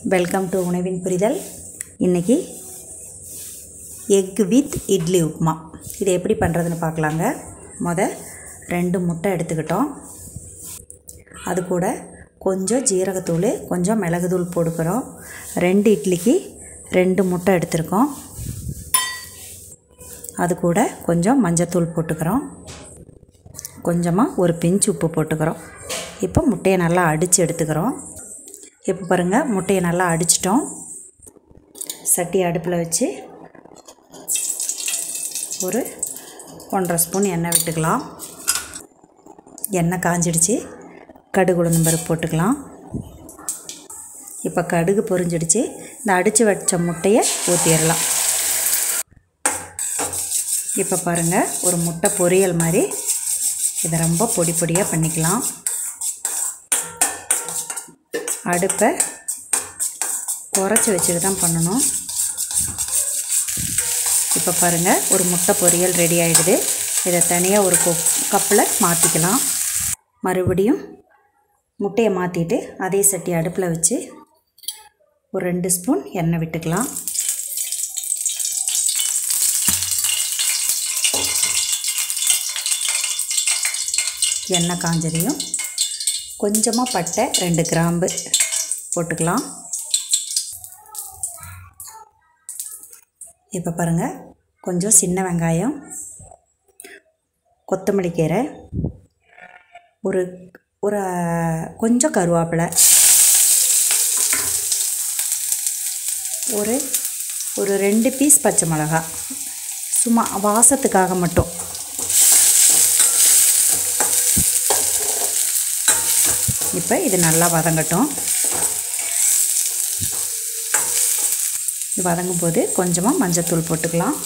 welcome to உணவின் புரிதல் இன்றைக்கி எக் வித் இட்லி உப்புமா இது எப்படி பண்ணுறதுன்னு பார்க்கலாங்க முத ரெண்டு முட்டை எடுத்துக்கிட்டோம் அது கூட கொஞ்சம் ஜீரகத்தூள் கொஞ்சம் மிளகுத்தூள் போட்டுக்கிறோம் ரெண்டு இட்லிக்கு ரெண்டு முட்டை எடுத்திருக்கோம் அது கூட கொஞ்சம் மஞ்சத்தூள் போட்டுக்கிறோம் கொஞ்சமாக ஒரு பிஞ்சு உப்பு போட்டுக்கிறோம் இப்போ முட்டையை நல்லா அடித்து எடுத்துக்கிறோம் இப்போ பாருங்கள் முட்டையை நல்லா அடிச்சிட்டோம் சட்டி அடுப்பில் வச்சு ஒரு ஒன்றரை ஸ்பூன் எண்ணெய் விட்டுக்கலாம் எண்ணெய் காஞ்சிடுச்சு கடுகு உளுந்தம் பருப்பு போட்டுக்கலாம் இப்போ கடுகு பொரிஞ்சிடுச்சு இந்த அடித்து வச்ச முட்டையை ஊற்றிடலாம் இப்போ பாருங்கள் ஒரு முட்டை பொரியல் மாதிரி இதை ரொம்ப பொடி பொடியாக பண்ணிக்கலாம் அடுப்பை குறைச்சி வச்சுட்டு தான் பண்ணணும் இப்போ பாருங்கள் ஒரு முட்டை பொரியல் ரெடி ஆகிடுது இதை தனியாக ஒரு கொப் கப்பில் மாற்றிக்கலாம் மறுபடியும் முட்டையை மாற்றிட்டு அதே சட்டி அடுப்பில் வச்சு ஒரு ரெண்டு ஸ்பூன் எண்ணெய் விட்டுக்கலாம் எண்ணெய் காஞ்சதையும் கொஞ்சமாக பட்டை ரெண்டு கிராம்பு போட்டுக்கலாம் இப்போ பாருங்கள் கொஞ்சம் சின்ன வெங்காயம் கொத்தமல்லி கீரை ஒரு ஒரு கொஞ்சம் கருவேப்பிலை ஒரு ஒரு ரெண்டு பீஸ் பச்சை மிளகா சும்மா வாசத்துக்காக மட்டும் இப்போ இது நல்லா வதங்கட்டும் இது வதங்கும் போது கொஞ்சமாக மஞ்சத்தூள் போட்டுக்கலாம்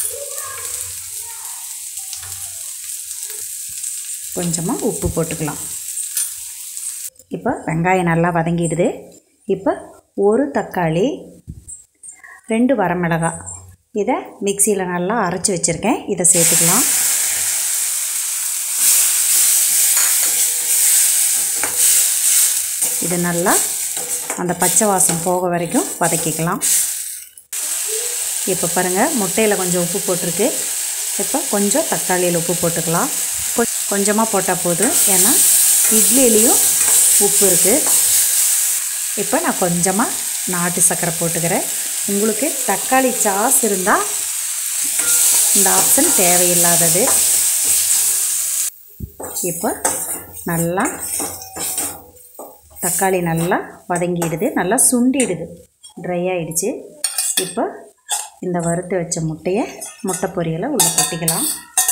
கொஞ்சமாக உப்பு போட்டுக்கலாம் இப்போ வெங்காயம் நல்லா வதங்கிடுது இப்போ ஒரு தக்காளி ரெண்டு வரமிளகாய் இதை மிக்சியில் நல்லா அரைச்சி வச்சுருக்கேன் இதை சேர்த்துக்கலாம் இது நல்லா அந்த பச்சை வாசம் போக வரைக்கும் வதக்கிக்கலாம் இப்போ பாருங்கள் முட்டையில் கொஞ்சம் உப்பு போட்டிருக்கு இப்போ கொஞ்சம் தக்காளியில் உப்பு போட்டுக்கலாம் கொஞ்சமாக போட்டால் போதும் ஏன்னா இட்லிலையும் உப்பு இருக்குது இப்போ நான் கொஞ்சமாக நாட்டு சர்க்கரை போட்டுக்கிறேன் உங்களுக்கு தக்காளி சாஸ் இருந்தால் இந்த ஆப்ஷன் தேவையில்லாதது இப்போ நல்லா தக்காளி நல்லா வதங்கிடுது நல்லா சுண்டிடுது ட்ரை ஆகிடுச்சு இப்போ இந்த வறுத்து வச்ச முட்டையை முட்டை பொரியலை உள்ளே கொட்டிக்கலாம்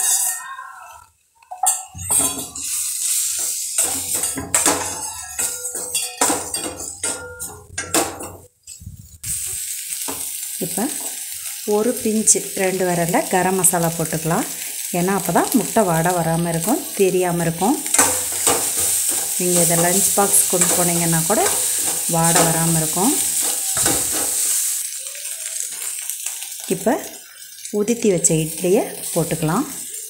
இப்போ ஒரு பிஞ்சு ரெண்டு விரலில் கரம் மசாலா போட்டுக்கலாம் ஏன்னா அப்போ தான் முட்டை வாடை வராமல் இருக்கும் தெரியாமல் இருக்கும் நீங்கள் இதை லஞ்ச் பாக்ஸ் கொண்டு போனீங்கன்னா கூட வாடை வராமல் இருக்கும் இப்போ உதித்தி வச்ச இட்லியை போட்டுக்கலாம்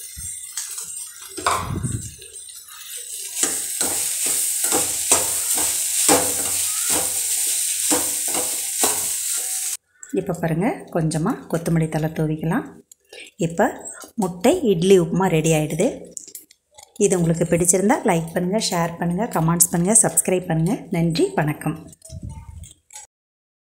இப்போ பாருங்கள் கொஞ்சமாக கொத்தமல்லி தலை தூவிக்கலாம் இப்போ முட்டை இட்லி உப்புமா ரெடி ஆகிடுது இது உங்களுக்கு பிடிச்சிருந்தால் லைக் பண்ணுங்கள் ஷேர் பண்ணுங்கள் கமெண்ட்ஸ் பண்ணுங்கள் சப்ஸ்கிரைப் பண்ணுங்கள் நன்றி வணக்கம்